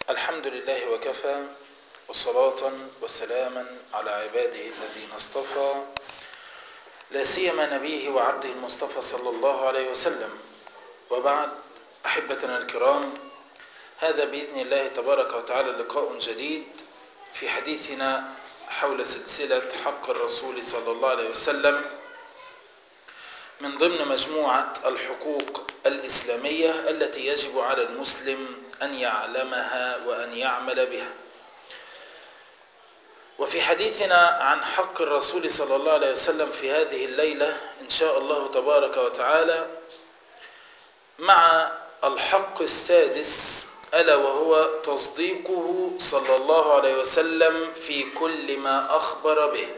الحمد لله وكفى وصلاة وسلاما على عباده الذين اصطفى لا سيما نبيه وعبده المصطفى صلى الله عليه وسلم وبعد أحبتنا الكرام هذا بإذن الله تبارك وتعالى لقاء جديد في حديثنا حول سلسلة حق الرسول صلى الله عليه وسلم من ضمن مجموعة الحقوق الإسلامية التي يجب على المسلم أن يعلمها وأن يعمل بها وفي حديثنا عن حق الرسول صلى الله عليه وسلم في هذه الليلة إن شاء الله تبارك وتعالى مع الحق السادس ألا وهو تصديقه صلى الله عليه وسلم في كل ما أخبر به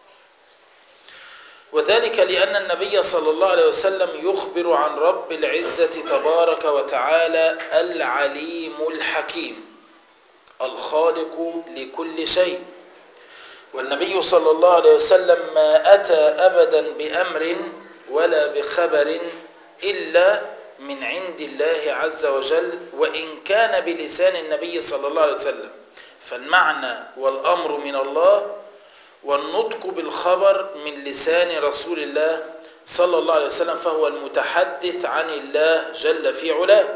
وذلك لأن النبي صلى الله عليه وسلم يخبر عن رب العزة تبارك وتعالى العليم الحكيم الخالق لكل شيء والنبي صلى الله عليه وسلم ما أتى أبدا بأمر ولا بخبر إلا من عند الله عز وجل وإن كان بلسان النبي صلى الله عليه وسلم فالمعنى والأمر من الله والنطق بالخبر من لسان رسول الله صلى الله عليه وسلم فهو المتحدث عن الله جل في علاه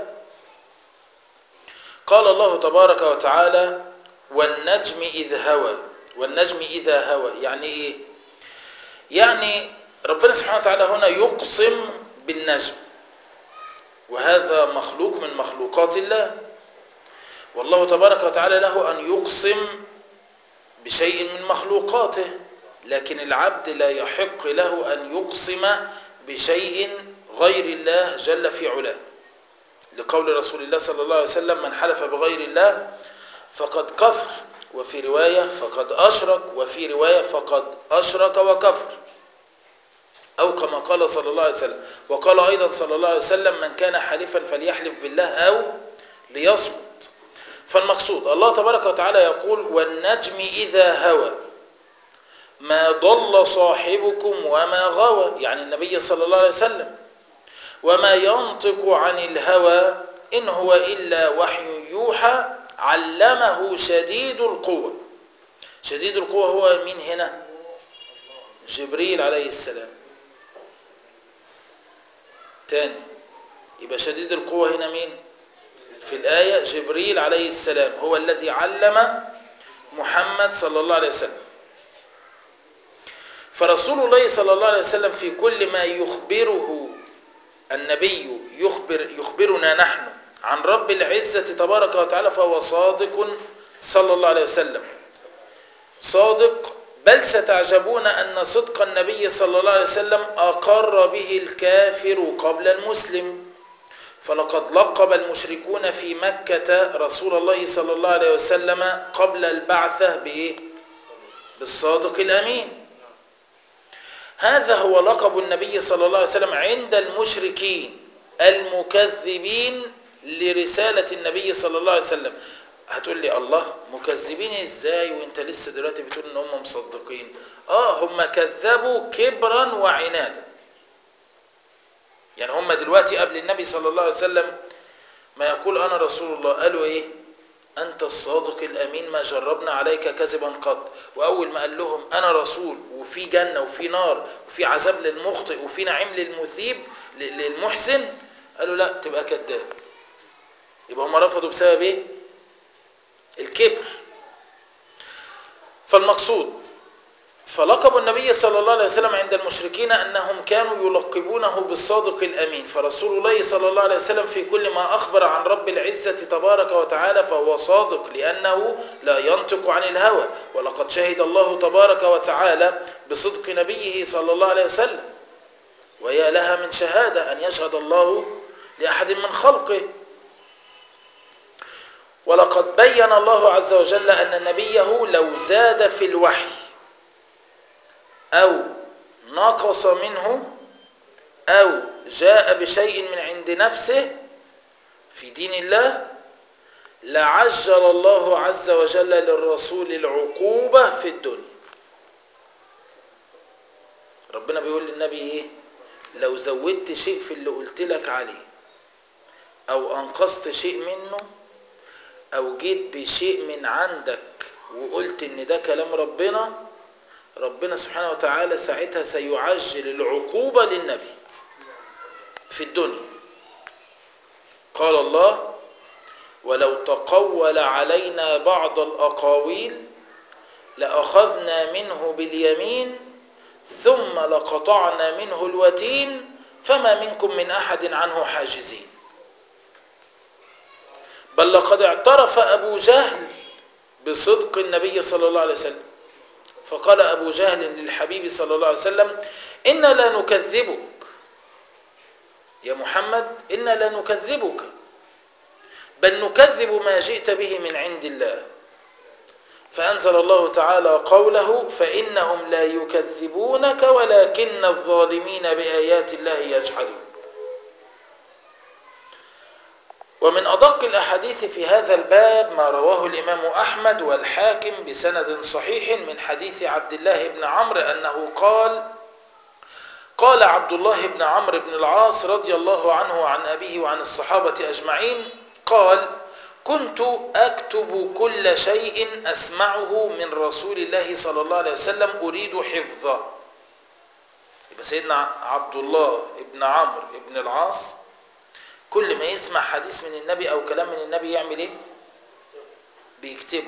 قال الله تبارك وتعالى والنجم إذ هوى والنجم إذا هوى يعني إيه يعني ربنا سبحانه وتعالى هنا يقسم بالنجم وهذا مخلوق من مخلوقات الله والله تبارك وتعالى له أن يقسم بشيء من مخلوقاته لكن العبد لا يحق له أن يقسم بشيء غير الله جل في علاه لقول رسول الله صلى الله عليه وسلم من حلف بغير الله فقد كفر وفي رواية فقد أشرك وفي رواية فقد أشرك وكفر أو كما قال صلى الله عليه وسلم وقال أيضا صلى الله عليه وسلم من كان حلفا فليحلف بالله أو ليصمت فالمقصود الله تبارك وتعالى يقول والنجم إذا هوى ما ضل صاحبكم وما غوى يعني النبي صلى الله عليه وسلم وما ينطق عن الهوى إن هو إلا وحي يوحى علمه شديد القوة شديد القوة هو مين هنا جبريل عليه السلام تاني يبقى شديد القوة هنا مين في الآية جبريل عليه السلام هو الذي علم محمد صلى الله عليه وسلم فرسول الله صلى الله عليه وسلم في كل ما يخبره النبي يخبر يخبرنا نحن عن رب العزة تبارك وتعالى فهو صادق صلى الله عليه وسلم صادق بل ستعجبون أن صدق النبي صلى الله عليه وسلم أقر به الكافر قبل المسلم فلقد لقب المشركون في مكة رسول الله صلى الله عليه وسلم قبل البعثة بإيه؟ بالصادق الأمين هذا هو لقب النبي صلى الله عليه وسلم عند المشركين المكذبين لرسالة النبي صلى الله عليه وسلم هتقول لي الله مكذبين ازاي وانت لسه دلوقتي بتقول ان هم مصدقين اه هم كذبوا كبرا وعنادا يعني هم دلوقتي قبل النبي صلى الله عليه وسلم ما يقول انا رسول الله قالوا ايه انت الصادق الامين ما جربنا عليك كذبا قط واول ما قال لهم انا رسول وفي جنه وفي نار وفي عذاب للمخطئ وفي نعيم للمثيب للمحسن قالوا لا تبقى كذاب يبقى هم رفضوا بسبب ايه الكبر فالمقصود فلقب النبي صلى الله عليه وسلم عند المشركين أنهم كانوا يلقبونه بالصادق الأمين فرسول الله صلى الله عليه وسلم في كل ما أخبر عن رب العزة تبارك وتعالى فهو صادق لأنه لا ينطق عن الهوى ولقد شهد الله تبارك وتعالى بصدق نبيه صلى الله عليه وسلم ويا لها من شهادة أن يشهد الله لأحد من خلقه ولقد بين الله عز وجل أن نبيه لو زاد في الوحي أو نقص منه أو جاء بشيء من عند نفسه في دين الله لعجل الله عز وجل للرسول العقوبة في الدنيا ربنا بيقول للنبي ايه لو زودت شيء في اللي قلت لك عليه او انقصت شيء منه او جيت بشيء من عندك وقلت ان ده كلام ربنا ربنا سبحانه وتعالى ساعتها سيعجل العقوبة للنبي في الدنيا قال الله ولو تقول علينا بعض الأقاويل لأخذنا منه باليمين ثم لقطعنا منه الوتين فما منكم من أحد عنه حاجزين بل لقد اعترف أبو جهل بصدق النبي صلى الله عليه وسلم فقال أبو جهل للحبيب صلى الله عليه وسلم إنا لا نكذبك يا محمد إنا لا نكذبك بل نكذب ما جئت به من عند الله فأنزل الله تعالى قوله فإنهم لا يكذبونك ولكن الظالمين بآيات الله يجحدون ومن أدق الأحاديث في هذا الباب ما رواه الإمام أحمد والحاكم بسند صحيح من حديث عبد الله بن عمرو أنه قال قال عبد الله بن عمرو بن العاص رضي الله عنه عن أبيه وعن الصحابة أجمعين قال كنت أكتب كل شيء أسمعه من رسول الله صلى الله عليه وسلم أريد حفظه يبقى سيدنا عبد الله بن عمرو بن العاص كل ما يسمع حديث من النبي أو كلام من النبي يعمل إيه بيكتبه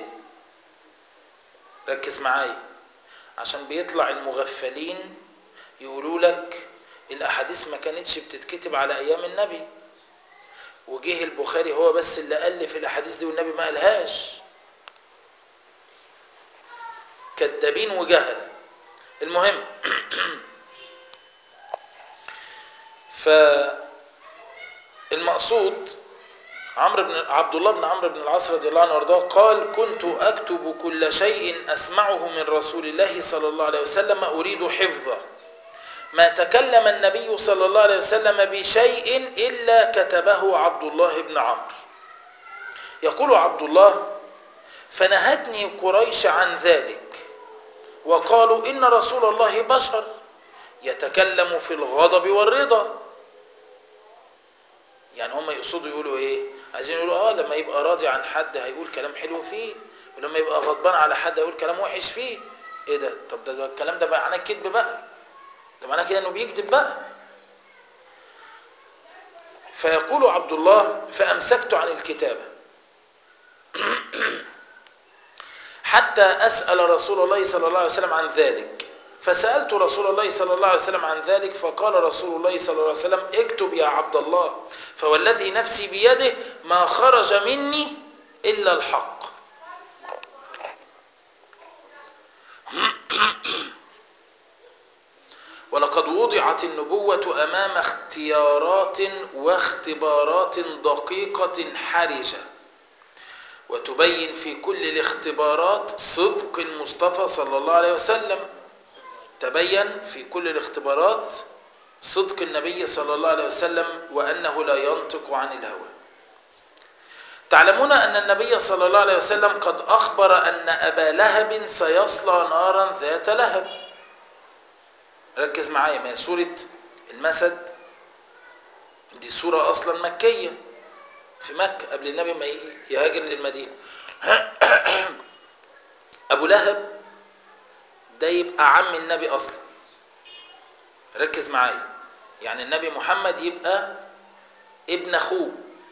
ركز معايا عشان بيطلع المغفلين يقولوا لك الأحاديث ما كانتش بتتكتب على أيام النبي وجه البخاري هو بس اللي ألف الأحاديث دي والنبي ما قالهاش كذابين وجهل المهم فالمقصود عمرو بن عبد الله بن عمرو بن العاص رضي الله عنه وارضاه قال كنت اكتب كل شيء اسمعه من رسول الله صلى الله عليه وسلم اريد حفظه ما تكلم النبي صلى الله عليه وسلم بشيء الا كتبه عبد الله بن عمرو يقول عبد الله فنهتني قريش عن ذلك وقالوا ان رسول الله بشر يتكلم في الغضب والرضا يعني هم يقصدوا يقولوا ايه عايزين يقولوا اه لما يبقى راضي عن حد هيقول كلام حلو فيه ولما يبقى غضبان على حد هيقول كلام وحش فيه ايه ده طب ده, ده الكلام ده معناه كذب بقى ده معناه كده انه بيكذب بقى فيقول عبد الله فامسكت عن الكتابه حتى اسال رسول الله صلى الله عليه وسلم عن ذلك فسألت رسول الله صلى الله عليه وسلم عن ذلك فقال رسول الله صلى الله عليه وسلم اكتب يا عبد الله فوالذي نفسي بيده ما خرج مني إلا الحق ولقد وضعت النبوة أمام اختيارات واختبارات دقيقة حرجة وتبين في كل الاختبارات صدق المصطفى صلى الله عليه وسلم تبين في كل الاختبارات صدق النبي صلى الله عليه وسلم وأنه لا ينطق عن الهوى تعلمون أن النبي صلى الله عليه وسلم قد أخبر أن أبا لهب سيصلى نارا ذات لهب ركز معايا ما سورة المسد دي سورة أصلا مكية في مكة قبل النبي ما يهاجر للمدينة أبو لهب ده يبقى عم النبي اصلا ركز معايا يعني النبي محمد يبقى ابن اخوه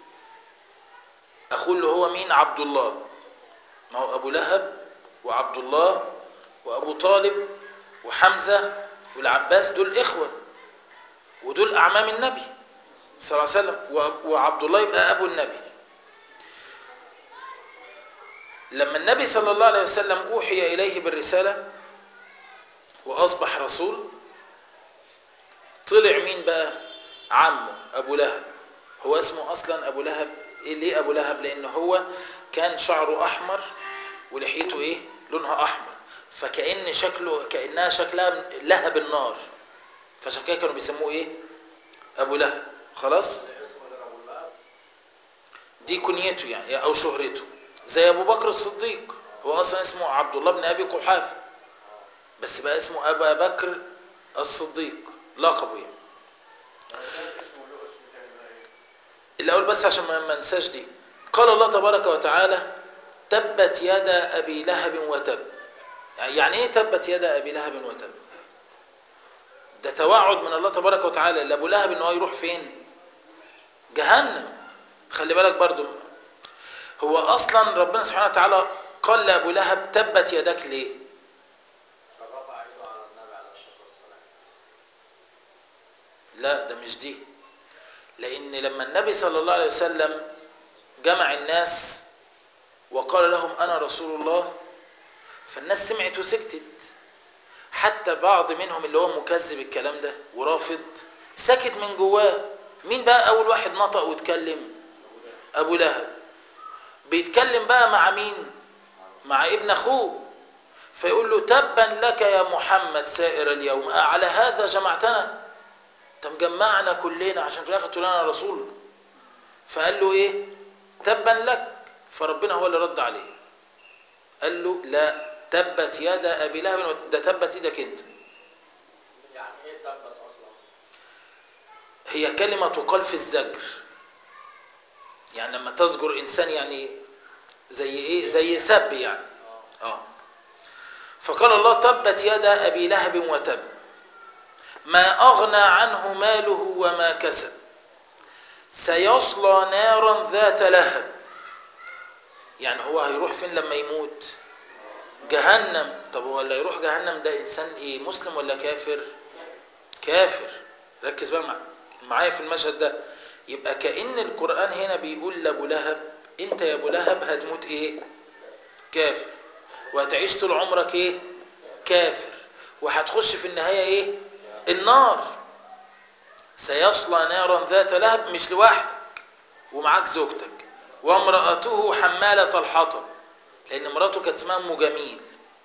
اخوه اللي هو مين عبد الله ما هو ابو لهب وعبد الله وابو طالب وحمزه والعباس دول اخوه ودول اعمام النبي صلى الله عليه وسلم وعبد الله يبقى ابو النبي لما النبي صلى الله عليه وسلم اوحي اليه بالرساله وأصبح رسول طلع مين بقى عمه أبو لهب هو اسمه أصلا أبو لهب إيه ليه أبو لهب لأن هو كان شعره أحمر ولحيته إيه لونها أحمر فكأن شكله كأنها شكلها لهب النار فعشان كده كانوا بيسموه إيه أبو لهب خلاص دي كنيته يعني أو شهرته زي أبو بكر الصديق هو أصلا اسمه عبد الله بن أبي قحافه بس بقى اسمه أبا بكر الصديق لقبه يعني الأول بس عشان ما ننساش دي قال الله تبارك وتعالى تبت يدا أبي لهب وتب يعني ايه تبت يدا أبي لهب وتب ده توعد من الله تبارك وتعالى لأبو لهب ان هو يروح فين جهنم خلي بالك برضو هو اصلا ربنا سبحانه وتعالى قال لأبو لهب تبت يدك ليه فرفع ايده على النبي عليه الصلاه والسلام لا ده مش دي لان لما النبي صلى الله عليه وسلم جمع الناس وقال لهم انا رسول الله فالناس سمعت وسكتت حتى بعض منهم اللي هو مكذب الكلام ده ورافض سكت من جواه مين بقى اول واحد نطق واتكلم ابو لهب بيتكلم بقى مع مين مع ابن اخوه فيقول له تبا لك يا محمد سائر اليوم على هذا جمعتنا انت مجمعنا كلنا عشان في الاخر تقول انا رسول فقال له ايه تبا لك فربنا هو اللي رد عليه قال له لا تبت يد ابي لهب ده تبت ايدك انت يعني ايه تبت اصلا هي كلمه تقال في الزجر يعني لما تزجر انسان يعني زي ايه زي سب يعني اه اه فقال الله تبت يد ابي لهب وتب ما اغنى عنه ماله وما كسب سيصلى نارا ذات لهب يعني هو هيروح فين لما يموت جهنم طب هو اللي يروح جهنم ده انسان ايه مسلم ولا كافر كافر ركز بقى مع- معايا في المشهد ده يبقى كأن القرآن هنا بيقول لأبو لهب انت يا ابو لهب هتموت ايه كافر وهتعيش طول عمرك ايه كافر وهتخش في النهاية ايه النار سيصلى نارا ذات لهب مش لوحدك ومعاك زوجتك وامرأته حمالة الحطب لأن مراته كانت اسمها أم جميل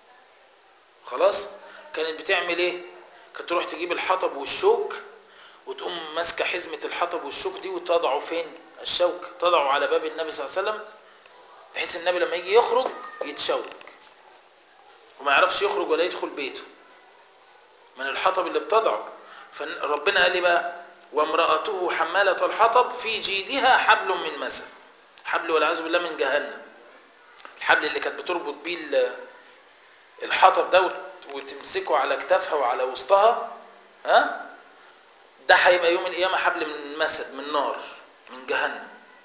خلاص كانت بتعمل ايه كانت تروح تجيب الحطب والشوك وتقوم ماسكه حزمه الحطب والشوك دي وتضعه فين الشوك تضعه على باب النبي صلى الله عليه وسلم بحيث النبي لما يجي يخرج يتشوك وما يعرفش يخرج ولا يدخل بيته من الحطب اللي بتضعه فربنا قال لي بقى وامرأته حمالة الحطب في جيدها حبل من مسد حبل والعياذ بالله من جهنم الحبل اللي كانت بتربط بيه ال- الحطب ده وت- وتمسكه على كتافها وعلى وسطها ها ده هيبقى يوم القيامة حبل من مسد من نار من جهنم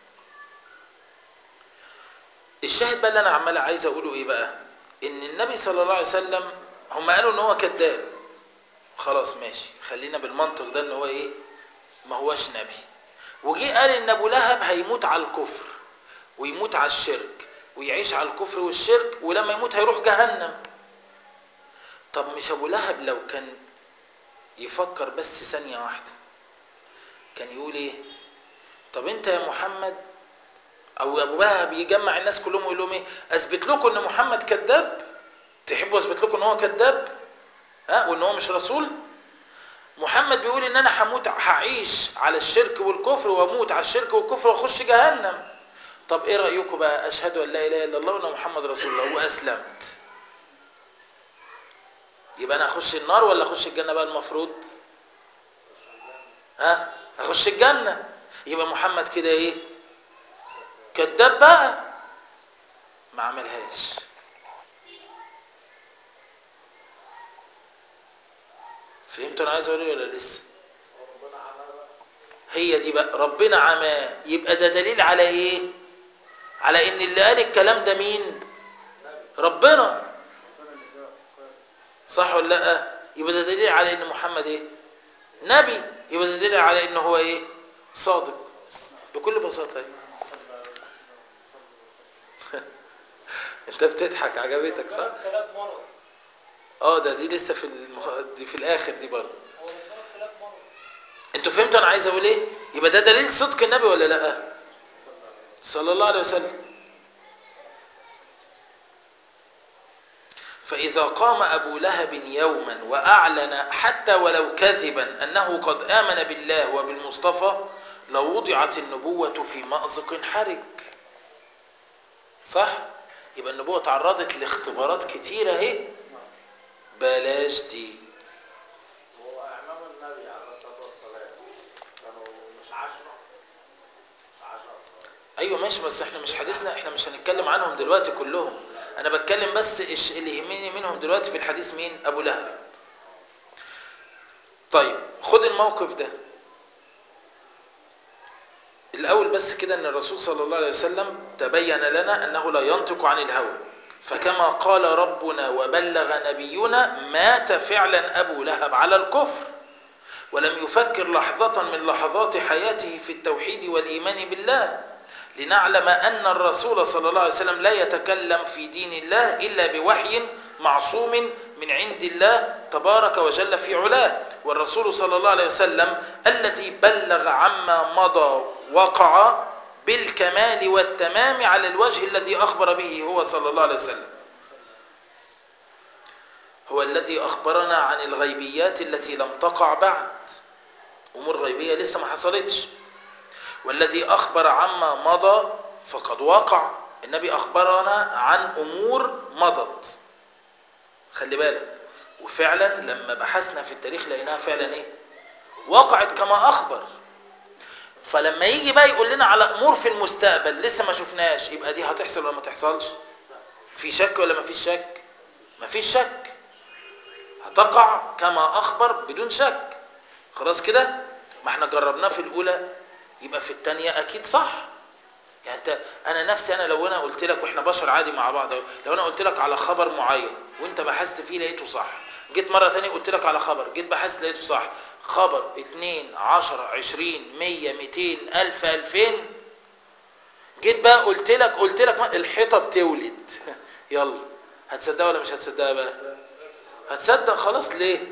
الشاهد بقى اللي انا عمال عايز اقوله ايه بقى ان النبي صلى الله عليه وسلم هم قالوا ان هو كذاب خلاص ماشي خلينا بالمنطق ده ان هو ايه ما هوش نبي وجي قال ان ابو لهب هيموت على الكفر ويموت على الشرك ويعيش على الكفر والشرك ولما يموت هيروح جهنم طب مش ابو لهب لو كان يفكر بس ثانية واحدة كان يقول ايه طب انت يا محمد او ابو لهب يجمع الناس كلهم ويقول لهم ايه اثبت لكم ان محمد كذاب تحبوا اثبت لكم ان هو كذاب ها وان هو مش رسول محمد بيقول ان انا هموت هعيش على الشرك والكفر واموت على الشرك والكفر واخش جهنم طب ايه رايكم بقى اشهد ان لا اله الا الله وان محمد رسول الله واسلمت يبقى انا اخش النار ولا اخش الجنه بقى المفروض ها اخش الجنه يبقى محمد كده ايه كذاب بقى ما عملهاش فهمتوا انا عايز اقول ايه ولا لسه وربنا عمل بقى هي دي بقى ربنا عماه يبقى ده دليل على ايه على ان اللي قال الكلام ده مين نبي ربنا صح ولا لا يبقى ده دليل على ان محمد ايه نبي يبقى ده دليل على ان هو ايه صادق بكل بساطه ايه انت بتضحك عجبتك صح كلام مرض اه ده دي لسه في المخ... دي في الاخر دي برضه هو ربنا كلام مرض انتوا فهمتوا انا عايز اقول ايه يبقى ده دليل صدق النبي ولا لا صلى الله عليه وسلم فإذا قام أبو لهب يوما وأعلن حتى ولو كذبا أنه قد آمن بالله وبالمصطفى لوضعت النبوة في مأزق حرج صح؟ يبقى النبوة تعرضت لاختبارات كتيرة اهي بلاش دي هو امام النبي عليه الصلاه والسلام كانوا مش عشرة مش عشرة ايوه ماشي بس احنا مش حديثنا احنا مش هنتكلم عنهم دلوقتي كلهم انا بتكلم بس إيش اللي يهمني منهم دلوقتي في الحديث مين ابو لهب طيب خد الموقف ده الاول بس كده ان الرسول صلى الله عليه وسلم تبين لنا انه لا ينطق عن الهوى فكما قال ربنا وبلغ نبينا مات فعلا ابو لهب على الكفر ولم يفكر لحظة من لحظات حياته في التوحيد والإيمان بالله لنعلم أن الرسول صلى الله عليه وسلم لا يتكلم في دين الله إلا بوحي معصوم من عند الله تبارك وجل في علاه والرسول صلى الله عليه وسلم الذي بلغ عما مضى وقع بالكمال والتمام على الوجه الذي أخبر به هو صلى الله عليه وسلم هو الذي أخبرنا عن الغيبيات التي لم تقع بعد أمور غيبية لسه ما حصلتش والذي أخبر عما مضى فقد وقع النبي أخبرنا عن أمور مضت خلي بالك وفعلا لما بحثنا في التاريخ لقيناها فعلا ايه وقعت كما أخبر فلما يجي بقى يقول لنا على أمور في المستقبل لسه ما شفناش يبقى دي هتحصل ولا ما تحصلش في شك ولا ما فيش شك ما فيش شك هتقع كما أخبر بدون شك خلاص كده ما احنا جربناه في الأولى يبقى في الثانية أكيد صح يعني انت انا نفسي انا لو انا قلت لك واحنا بشر عادي مع بعض لو انا قلت لك على خبر معين وانت بحثت فيه لقيته صح جيت مرة ثانيه قلت لك على خبر جيت بحثت لقيته صح خبر 2 10 20 100 200 1000 2000 جيت بقى قلت لك قلت لك الحيطة بتولد يلا هتصدقها ولا مش هتصدقها بقى هتصدق خلاص ليه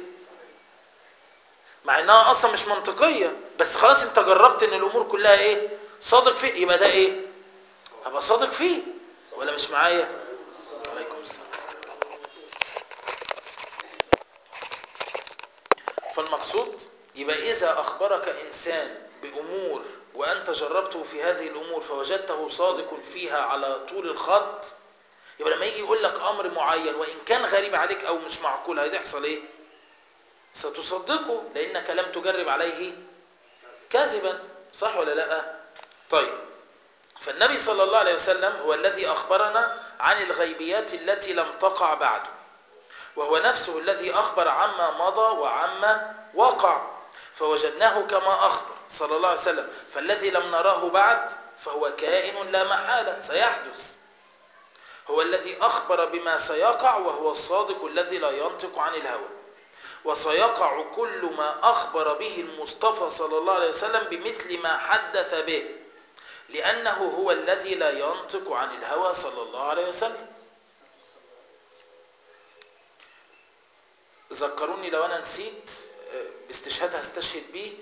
مع انها اصلا مش منطقية بس خلاص انت جربت ان الامور كلها ايه صادق فيه يبقى ده ايه هبقى صادق فيه ولا مش معايا عليكم السلام فالمقصود يبقى اذا اخبرك انسان بامور وانت جربته في هذه الامور فوجدته صادق فيها على طول الخط يبقى لما يجي يقول لك امر معين وان كان غريب عليك او مش معقول هيحصل ايه ستصدقه لانك لم تجرب عليه كاذبا صح ولا لا طيب فالنبي صلى الله عليه وسلم هو الذي أخبرنا عن الغيبيات التي لم تقع بعد وهو نفسه الذي أخبر عما مضى وعما وقع فوجدناه كما أخبر صلى الله عليه وسلم فالذي لم نراه بعد فهو كائن لا محالة سيحدث هو الذي أخبر بما سيقع وهو الصادق الذي لا ينطق عن الهوى وسيقع كل ما أخبر به المصطفى صلى الله عليه وسلم بمثل ما حدث به لأنه هو الذي لا ينطق عن الهوى صلى الله عليه وسلم ذكروني لو أنا نسيت باستشهاد هستشهد به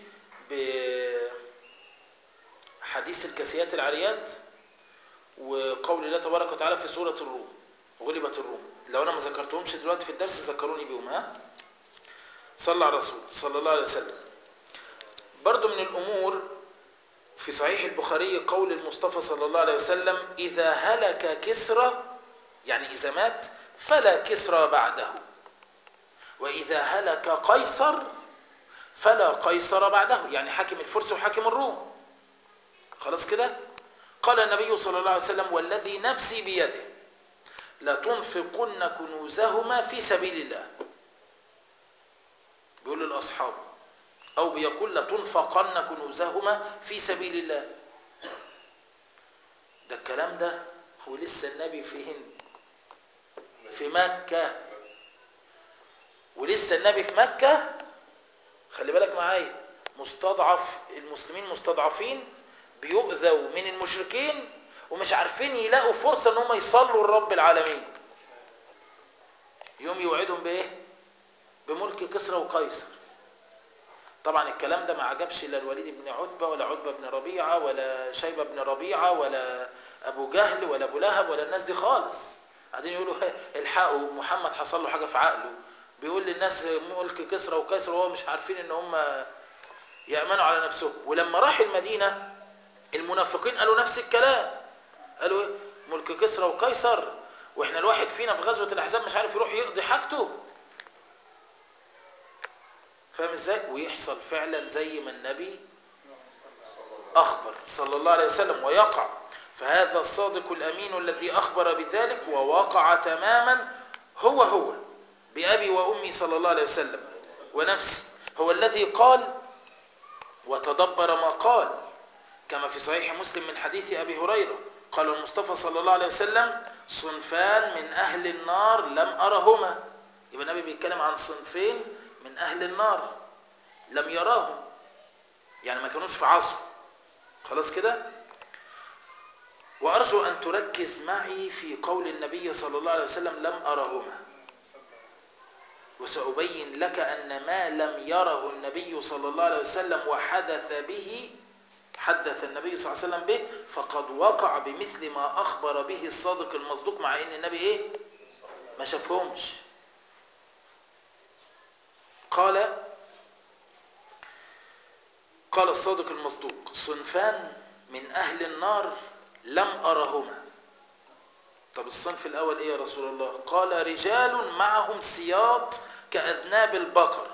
بحديث الكاسيات العاريات وقول الله تبارك وتعالى في سورة الروم غلبت الروم لو أنا ما ذكرتهمش دلوقتي في الدرس ذكروني بهم ها صلى على الرسول صلى الله عليه وسلم برضو من الأمور في صحيح البخاري قول المصطفى صلى الله عليه وسلم إذا هلك كسرى يعني إذا مات فلا كسرى بعده وإذا هلك قيصر فلا قيصر بعده يعني حاكم الفرس وحاكم الروم خلاص كده قال النبي صلى الله عليه وسلم والذي نفسي بيده لتنفقن كنوزهما في سبيل الله بيقول للأصحاب أو بيقول لتنفقن كنوزهما في سبيل الله ده الكلام ده هو لسه النبي فين في مكة ولسه النبي في مكة خلي بالك معايا مستضعف المسلمين مستضعفين بيؤذوا من المشركين ومش عارفين يلاقوا فرصة ان هم يصلوا لرب العالمين يوم يوعدهم بايه بملك كسرى وقيصر طبعا الكلام ده ما عجبش لا الوليد بن عتبة ولا عتبة بن ربيعة ولا شيبة بن ربيعة ولا أبو جهل ولا أبو لهب ولا الناس دي خالص قاعدين يقولوا الحقوا محمد حصل له حاجة في عقله بيقول للناس ملك كسرى وقيصر وهو مش عارفين ان هم يأمنوا على نفسهم ولما راح المدينة المنافقين قالوا نفس الكلام قالوا ايه ملك كسرى وقيصر واحنا الواحد فينا في غزوة الأحزاب مش عارف يروح يقضي حاجته فاهم ازاي ويحصل فعلا زي ما النبي اخبر صلى الله عليه وسلم ويقع فهذا الصادق الأمين الذي أخبر بذلك ووقع تماما هو هو بأبي وأمي صلى الله عليه وسلم ونفسي هو الذي قال وتدبر ما قال كما في صحيح مسلم من حديث أبي هريرة قال المصطفى صلى الله عليه وسلم صنفان من أهل النار لم أرهما يبقى النبي بيتكلم عن صنفين من أهل النار لم يراهم يعني ما كانوش في عصره خلاص كده وأرجو أن تركز معي في قول النبي صلى الله عليه وسلم لم أرهما وسأبين لك أن ما لم يره النبي صلى الله عليه وسلم وحدث به حدث النبي صلى الله عليه وسلم به فقد وقع بمثل ما أخبر به الصادق المصدوق مع أن النبي إيه ما شافهمش قال قال الصادق المصدوق صنفان من أهل النار لم أرهما طب الصنف الأول إيه يا رسول الله قال رجال معهم سياط كأذناب البقر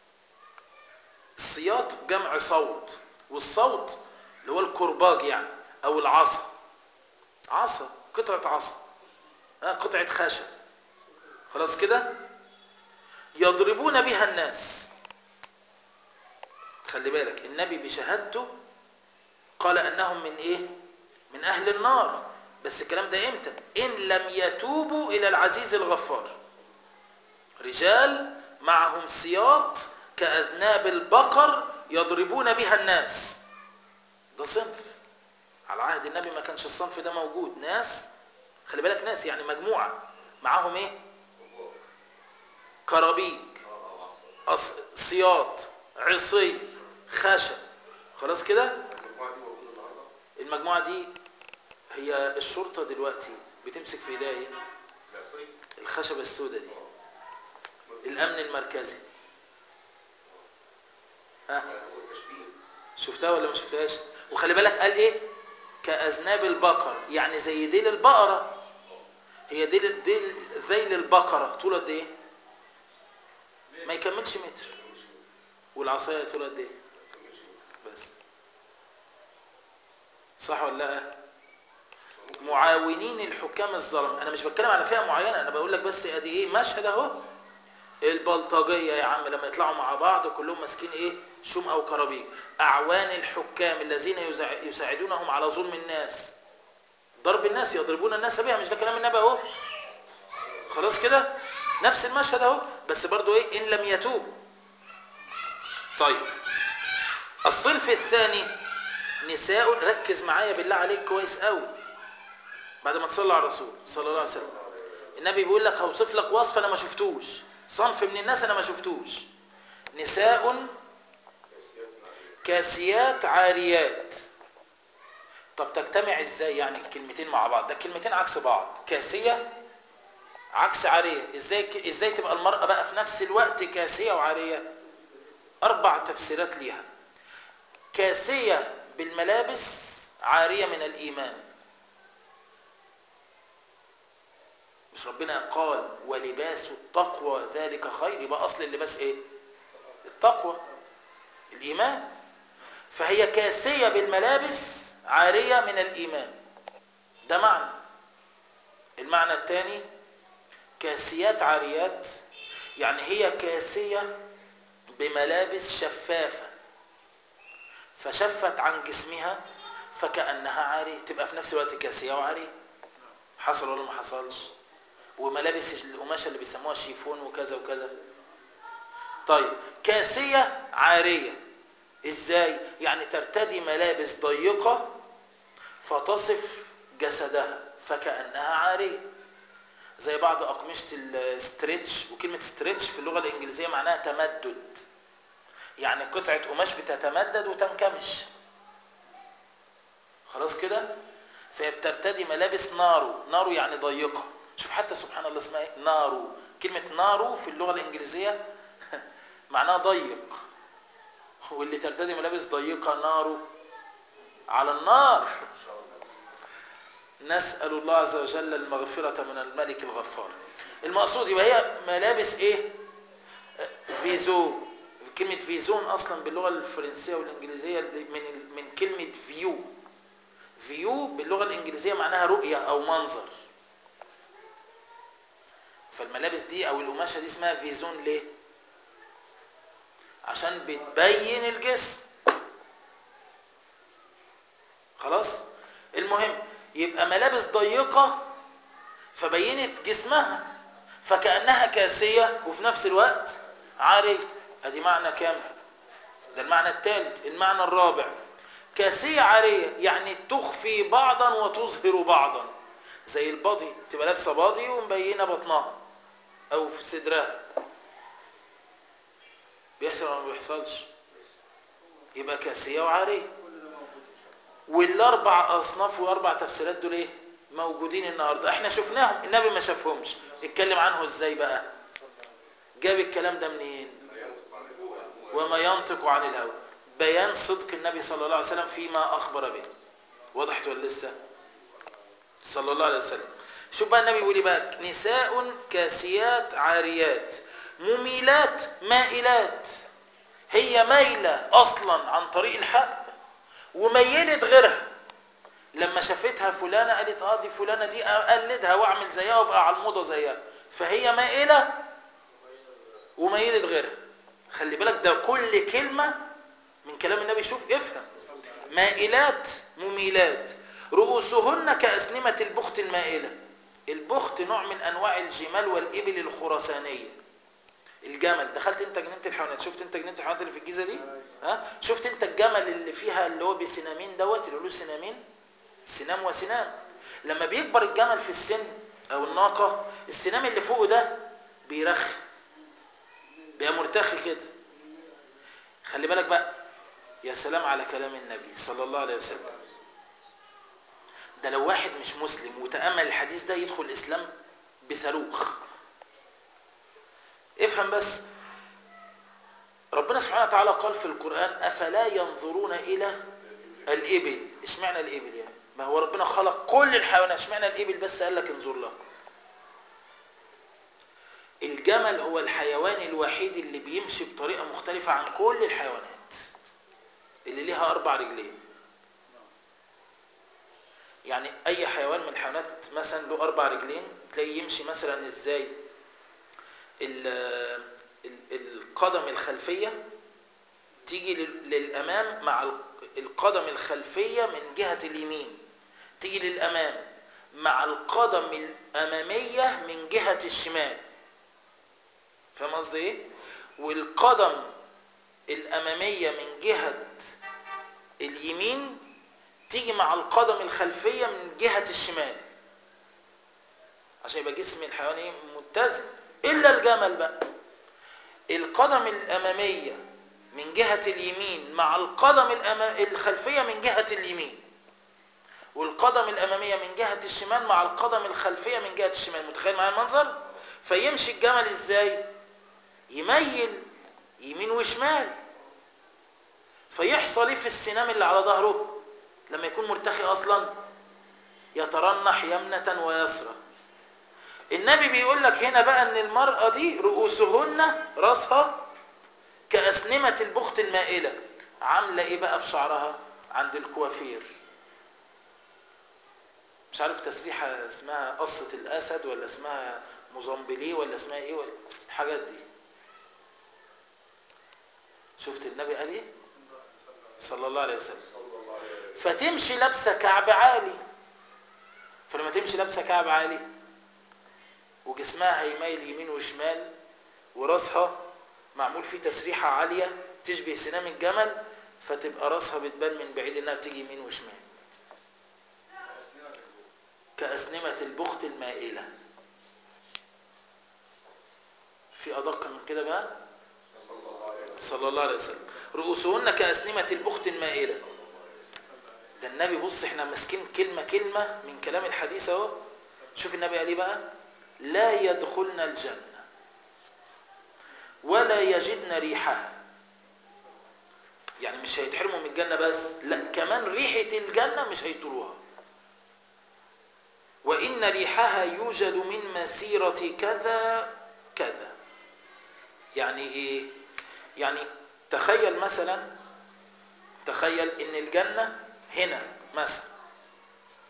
السياط جمع صوت والصوت اللي هو الكرباج يعني أو العصا عصا قطعة عصا قطعة خشب خلاص كده يضربون بها الناس خلي بالك النبي بشهادته قال أنهم من إيه من أهل النار بس الكلام ده إمتى إن لم يتوبوا إلى العزيز الغفار رجال معهم سياط كأذناب البقر يضربون بها الناس ده صنف على عهد النبي ما كانش الصنف ده موجود ناس خلي بالك ناس يعني مجموعة معاهم ايه كرابيج أص... سياط عصي خشب خلاص كده المجموعة دي هي الشرطة دلوقتي بتمسك في ايديها ايه الخشبة السوداء دي الامن المركزي ها شفتها ولا ما شفتهاش وخلي بالك قال ايه كاذناب البقر يعني زي ديل البقره هي ديل ديل ذيل البقره طول قد ايه ما يكملش متر والعصايه طول قد ايه بس صح ولا لا معاونين الحكام الظلم انا مش بتكلم على فئه معينه انا بقول لك بس ادي ايه مشهد اهو البلطجيه يا عم لما يطلعوا مع بعض كلهم ماسكين ايه شوم او كرابيج اعوان الحكام الذين يساعدونهم على ظلم الناس ضرب الناس يضربون الناس بها مش ده كلام النبي اهو خلاص كده نفس المشهد اهو بس برضو ايه ان لم يتوب طيب الصنف الثاني نساء ركز معايا بالله عليك كويس قوي بعد ما تصلي على الرسول صلى الله عليه وسلم النبي بيقول لك هوصف لك وصف انا ما شفتوش صنف من الناس انا ما شفتوش نساء كاسيات عاريات طب تجتمع ازاي يعني الكلمتين مع بعض ده كلمتين عكس بعض كاسية عكس عارية ازاي ازاي تبقى المرأة بقى في نفس الوقت كاسية وعارية اربع تفسيرات ليها كاسية بالملابس عارية من الايمان مش ربنا قال ولباس التقوى ذلك خير يبقى اصل اللباس ايه التقوى الايمان فهي كاسيه بالملابس عاريه من الايمان ده معنى المعنى الثاني كاسيات عاريات يعني هي كاسيه بملابس شفافه فشفت عن جسمها فكانها عاريه تبقى في نفس الوقت كاسيه وعاريه حصل ولا ما حصلش وملابس القماشه اللي بيسموها شيفون وكذا وكذا طيب كاسيه عاريه ازاي يعني ترتدي ملابس ضيقه فتصف جسدها فكانها عاريه زي بعض اقمشه الستريتش وكلمه ستريتش في اللغه الانجليزيه معناها تمدد يعني قطعه قماش بتتمدد وتنكمش خلاص كده فهي بترتدي ملابس نارو نارو يعني ضيقه شوف حتى سبحان الله اسمها ايه نارو كلمة نارو في اللغة الإنجليزية معناها ضيق واللي ترتدي ملابس ضيقة نارو على النار نسأل الله عز وجل المغفرة من الملك الغفار المقصود يبقى هي ملابس ايه فيزو كلمة فيزون أصلا باللغة الفرنسية والإنجليزية من من كلمة فيو فيو باللغة الإنجليزية معناها رؤية أو منظر فالملابس دي أو القماشة دي اسمها فيزون ليه؟ عشان بتبين الجسم خلاص المهم يبقى ملابس ضيقة فبينت جسمها فكأنها كاسية وفي نفس الوقت عارية ادي معنى كام ده المعنى الثالث المعنى الرابع كاسية عارية يعني تخفي بعضا وتظهر بعضا زي البادي تبقى لابسه بادي ومبينه بطنها او في صدرها بيحصل ولا ما بيحصلش يبقى كاسيه وعاريه والاربع اصناف واربع تفسيرات دول ايه موجودين النهارده احنا شفناهم النبي ما شافهمش اتكلم عنه ازاي بقى جاب الكلام ده منين وما ينطق عن الهوى بيان صدق النبي صلى الله عليه وسلم فيما اخبر به وضحت ولا لسه صلى الله عليه وسلم شوف بقى النبي بيقول ايه بقى نساء كاسيات عاريات مميلات مائلات هي مايله اصلا عن طريق الحق وميلت غيرها لما شافتها فلانه قالت اه دي فلانه دي اقلدها واعمل زيها وابقى على الموضه زيها فهي مائله وميلت غيرها خلي بالك ده كل كلمه من كلام النبي شوف افهم مائلات مميلات رؤوسهن كأسنمة البخت المائلة البخت نوع من أنواع الجمال والإبل الخرسانية الجمل دخلت انت جنينة الحيوانات شفت انت جنينة الحيوانات اللي في الجيزة دي ها شفت انت الجمل اللي فيها اللي هو بسنامين دوت اللي له سنامين سنام وسنام لما بيكبر الجمل في السن او الناقة السنام اللي فوقه ده بيرخي بيبقى مرتخي كده خلي بالك بقى يا سلام على كلام النبي صلى الله عليه وسلم ده لو واحد مش مسلم وتأمل الحديث ده يدخل الإسلام بصاروخ افهم بس ربنا سبحانه وتعالى قال في القرآن أفلا ينظرون إلى الإبل اشمعنى الإبل يعني ما هو ربنا خلق كل الحيوانات اشمعنى الإبل بس قال لك انظر لها الجمل هو الحيوان الوحيد اللي بيمشي بطريقة مختلفة عن كل الحيوانات اللي ليها أربع رجلين يعني أي حيوان من الحيوانات مثلا له أربع رجلين تلاقيه يمشي مثلا إزاي القدم الخلفية تيجي للأمام مع القدم الخلفية من جهة اليمين تيجي للأمام مع القدم الأمامية من جهة الشمال فاهم قصدي ايه والقدم الأمامية من جهة اليمين تيجي مع القدم الخلفية من جهة الشمال عشان يبقى جسم الحيوان ايه متزن إلا الجمل بقى القدم الأمامية من جهة اليمين مع القدم الأمام الخلفية من جهة اليمين والقدم الأمامية من جهة الشمال مع القدم الخلفية من جهة الشمال متخيل معايا المنظر فيمشي الجمل ازاي يميل يمين وشمال فيحصل ايه في السنام اللي على ظهره لما يكون مرتخي اصلا يترنح يمنة ويسرى النبي بيقول لك هنا بقى ان المرأة دي رؤوسهن راسها كأسنمة البخت المائلة عاملة ايه بقى في شعرها عند الكوافير مش عارف تسريحة اسمها قصة الاسد ولا اسمها موزمبليه ولا اسمها ايه ولا الحاجات دي شفت النبي قال ايه صلى الله عليه وسلم فتمشي لابسه كعب عالي فلما تمشي لابسه كعب عالي وجسمها هيميل يمين وشمال وراسها معمول فيه تسريحه عاليه تشبه سنام الجمل فتبقى راسها بتبان من بعيد انها بتيجي يمين وشمال كأسنمة البخت المائلة في أدق من كده بقى صلى الله عليه وسلم رؤوسهن كأسنمة البخت المائلة ده النبي بص احنا ماسكين كلمة كلمة من كلام الحديث اهو شوف النبي قال ايه بقى لا يدخلن الجنة ولا يجدن ريحها يعني مش هيتحرموا من الجنة بس لا كمان ريحة الجنة مش هيطلوها وإن ريحها يوجد من مسيرة كذا كذا يعني ايه يعني تخيل مثلا تخيل ان الجنة هنا مثلا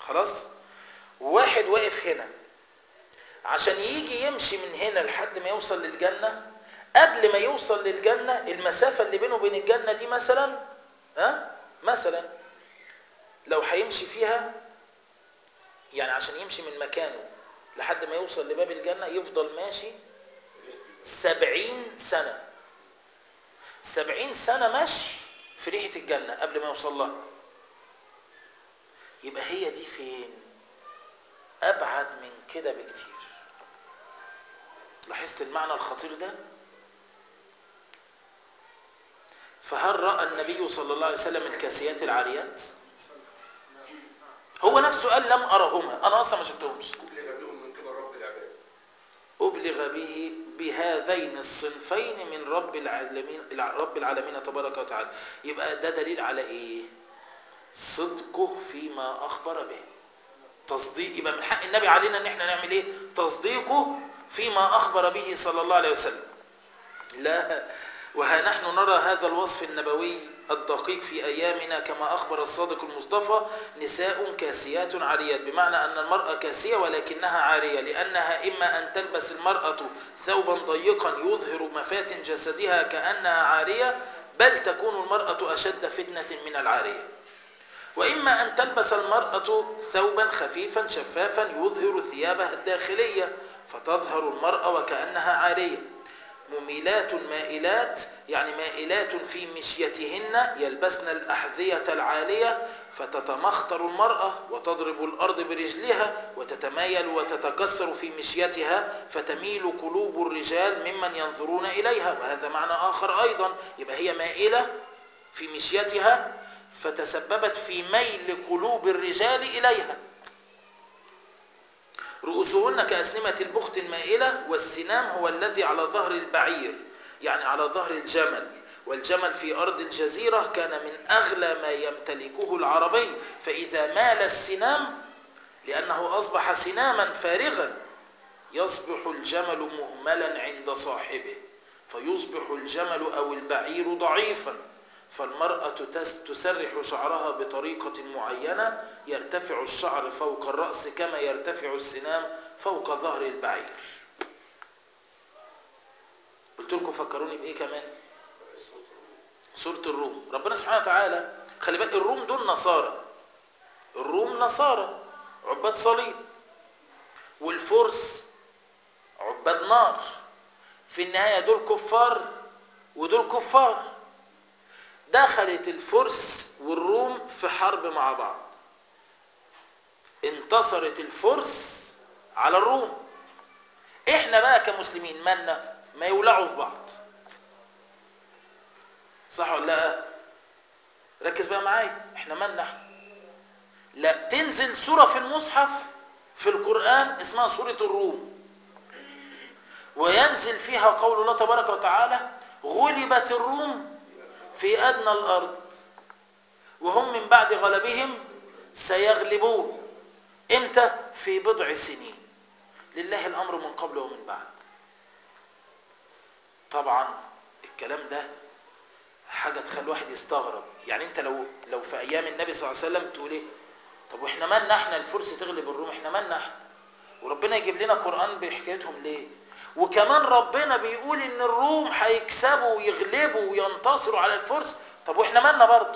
خلاص واحد واقف هنا عشان يجي يمشي من هنا لحد ما يوصل للجنة قبل ما يوصل للجنة المسافة اللي بينه وبين الجنة دي مثلا ها مثلا لو هيمشي فيها يعني عشان يمشي من مكانه لحد ما يوصل لباب الجنة يفضل ماشي سبعين سنة سبعين سنة مشي في ريحة الجنة قبل ما يوصل لها يبقى هي دي فين أبعد من كده بكتير لاحظت المعنى الخطير ده فهل رأى النبي صلى الله عليه وسلم الكاسيات العاريات هو نفسه قال لم أرهما أنا أصلا ما شفتهمش أبلغ بهم من قبل رب العباد أبلغ به بهذين الصنفين من رب العالمين رب العالمين تبارك وتعالى يبقى ده دليل على إيه صدقه فيما أخبر به تصديق يبقى من حق النبي علينا ان احنا نعمل ايه تصديقه فيما اخبر به صلى الله عليه وسلم لا وها نحن نرى هذا الوصف النبوي الدقيق في ايامنا كما اخبر الصادق المصطفى نساء كاسيات عاريات بمعنى ان المراه كاسيه ولكنها عاريه لانها اما ان تلبس المراه ثوبا ضيقا يظهر مفاتن جسدها كانها عاريه بل تكون المراه اشد فتنه من العاريه وإما أن تلبس المرأة ثوبا خفيفا شفافا يظهر ثيابها الداخلية فتظهر المرأة وكأنها عارية مميلات مائلات يعني مائلات في مشيتهن يلبسن الأحذية العالية فتتمخطر المرأة وتضرب الأرض برجلها وتتمايل وتتكسر في مشيتها فتميل قلوب الرجال ممن ينظرون إليها وهذا معنى آخر أيضا يبقى هي مائلة في مشيتها فتسببت في ميل قلوب الرجال إليها رؤوسهن كأسنمة البخت المائلة والسنام هو الذي على ظهر البعير يعني على ظهر الجمل والجمل في أرض الجزيرة كان من أغلى ما يمتلكه العربي فإذا مال السنام لأنه أصبح سناما فارغا يصبح الجمل مهملا عند صاحبه فيصبح الجمل أو البعير ضعيفا فالمرأة تسرح شعرها بطريقة معينة يرتفع الشعر فوق الرأس كما يرتفع السنام فوق ظهر البعير قلت لكم فكروني بإيه كمان سورة الروم ربنا سبحانه وتعالى خلي بالك الروم دول نصارى الروم نصارى عباد صليب والفرس عباد نار في النهاية دول كفار ودول كفار دخلت الفرس والروم في حرب مع بعض انتصرت الفرس على الروم احنا بقى كمسلمين مالنا ما يولعوا في بعض صح ولا لا ركز بقى معايا احنا مالنا احنا لا تنزل سورة في المصحف في القرآن اسمها سورة الروم وينزل فيها قول الله تبارك وتعالى غلبت الروم في أدنى الأرض وهم من بعد غلبهم سيغلبون امتى في بضع سنين لله الأمر من قبل ومن بعد طبعا الكلام ده حاجة تخلي الواحد يستغرب يعني انت لو لو في ايام النبي صلى الله عليه وسلم تقول ايه طب واحنا مالنا احنا الفرس تغلب الروم احنا مالنا احنا وربنا يجيب لنا قرآن بحكايتهم ليه وكمان ربنا بيقول ان الروم هيكسبوا ويغلبوا وينتصروا على الفرس طب واحنا مالنا برضه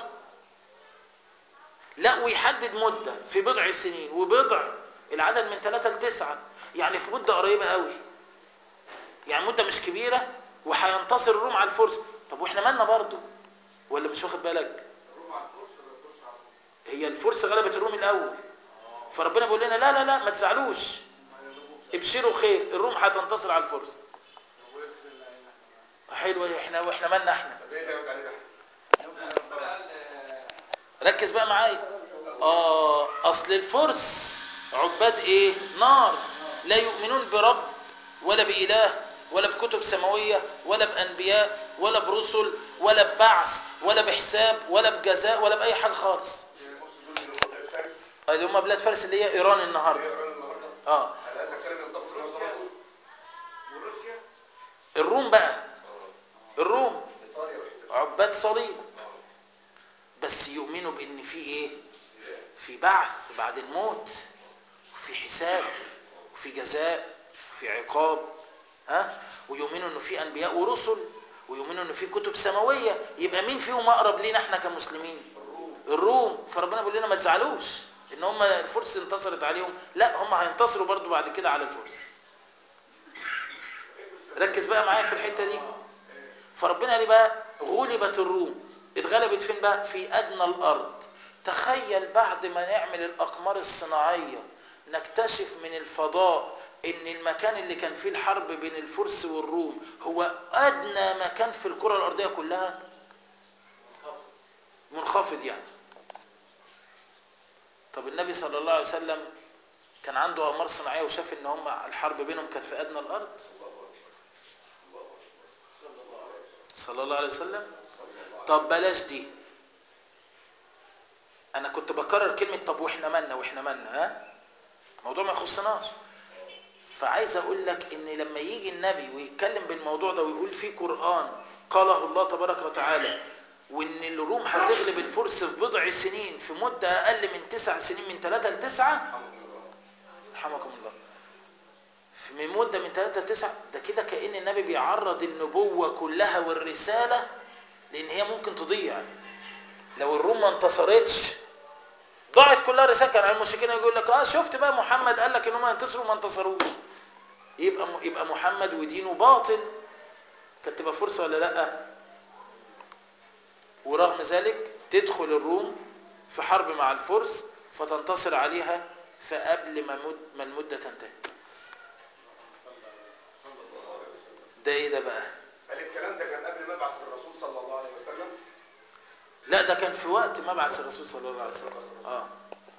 لا ويحدد مدة في بضع سنين وبضع العدد من ثلاثة لتسعة يعني في مدة قريبة قوي يعني مدة مش كبيرة وهينتصر الروم على الفرس طب واحنا مالنا برضه ولا مش واخد بالك الروم على الفرس ولا الفرس على الروم؟ هي الفرس غلبت الروم الاول فربنا بيقول لنا لا لا لا ما تزعلوش ابشروا خير الروم هتنتصر على الفرس طب وايه الخير اللي علينا احنا حلو احنا واحنا مالنا احنا طب ايه اللي يعود علينا احنا؟ بقى؟ ربنا قال آه، ركز بقى معايا اه اصل الفرس عباد ايه نار لا يؤمنون برب ولا بإله ولا بكتب سماوية ولا بأنبياء ولا برسل ولا ببعث ولا بحساب ولا بجزاء ولا بأي حاجة خالص الفرس دول اللي هم بلاد فارس اللي هم بلاد فارس اللي هي إيران هي النهاردة ايران النهارده اه هل هذا الكلام ينطبق على روسيا برضه؟ وروسيا الروم بقى الروم ايطاليا والحتت عباد صليب بس يؤمنوا بان في ايه في بعث بعد الموت وفي حساب وفي جزاء وفي عقاب ها ويؤمنوا انه في انبياء ورسل ويؤمنوا انه في كتب سماويه يبقى مين فيهم اقرب لينا احنا كمسلمين الروم فربنا بيقول لنا ما تزعلوش ان هم الفرس انتصرت عليهم لا هم هينتصروا برضو بعد كده على الفرس ركز بقى معايا في الحته دي فربنا قال لي بقى غلبت الروم اتغلبت فين بقى في ادنى الارض تخيل بعد ما نعمل الاقمار الصناعيه نكتشف من الفضاء ان المكان اللي كان فيه الحرب بين الفرس والروم هو ادنى مكان في الكره الارضيه كلها منخفض يعني طب النبي صلى الله عليه وسلم كان عنده اقمار صناعيه وشاف ان هم الحرب بينهم كانت في ادنى الارض صلى الله عليه وسلم طب بلاش دي انا كنت بكرر كلمه طب واحنا مالنا واحنا مالنا ها الموضوع ما يخصناش فعايز اقول لك ان لما يجي النبي ويتكلم بالموضوع ده ويقول فيه قران قاله الله تبارك وتعالى وان الروم هتغلب الفرس في بضع سنين في مده اقل من تسع سنين من ثلاثه لتسعه رحمكم الله في من مده من ثلاثه لتسعه ده كده كان النبي بيعرض النبوه كلها والرساله لان هي ممكن تضيع لو الروم ما انتصرتش ضاعت كلها رساله كان المشركين يقول لك اه شفت بقى محمد قال لك ان هم ينتصروا ما انتصروش يبقى يبقى محمد ودينه باطل كانت تبقى فرصه ولا لا ورغم ذلك تدخل الروم في حرب مع الفرس فتنتصر عليها فقبل ما مد ما المده تنتهي ده ايه ده بقى هل الكلام ده كان قبل مبعث الرسول صلى الله عليه وسلم؟ لا ده كان في وقت مبعث الرسول صلى الله عليه وسلم اه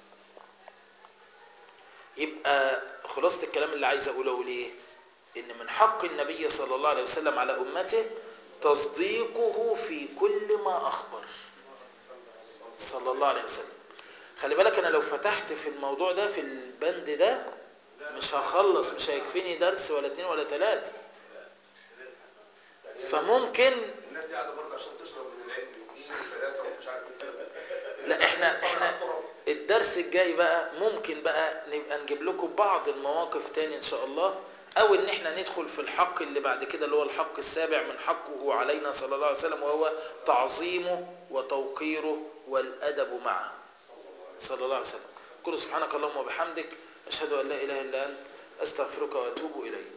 يبقى خلاصة الكلام اللي عايز اقوله ليه ان من حق النبي صلى الله عليه وسلم على امته تصديقه في كل ما اخبر صلى الله عليه وسلم خلي بالك انا لو فتحت في الموضوع ده في البند ده مش هخلص مش هيكفيني درس ولا اتنين ولا تلاتة فممكن الناس دي قاعده برضه عشان تشرب من العلم اثنين وثلاثه ومش عارف ايه لا احنا احنا الدرس الجاي بقى ممكن بقى نبقى نجيب لكم بعض المواقف تاني ان شاء الله او ان احنا ندخل في الحق اللي بعد كده اللي هو الحق السابع من حقه علينا صلى الله عليه وسلم وهو تعظيمه وتوقيره والادب معه صلى الله عليه وسلم كل سبحانك اللهم وبحمدك اشهد ان لا اله الا انت استغفرك واتوب اليك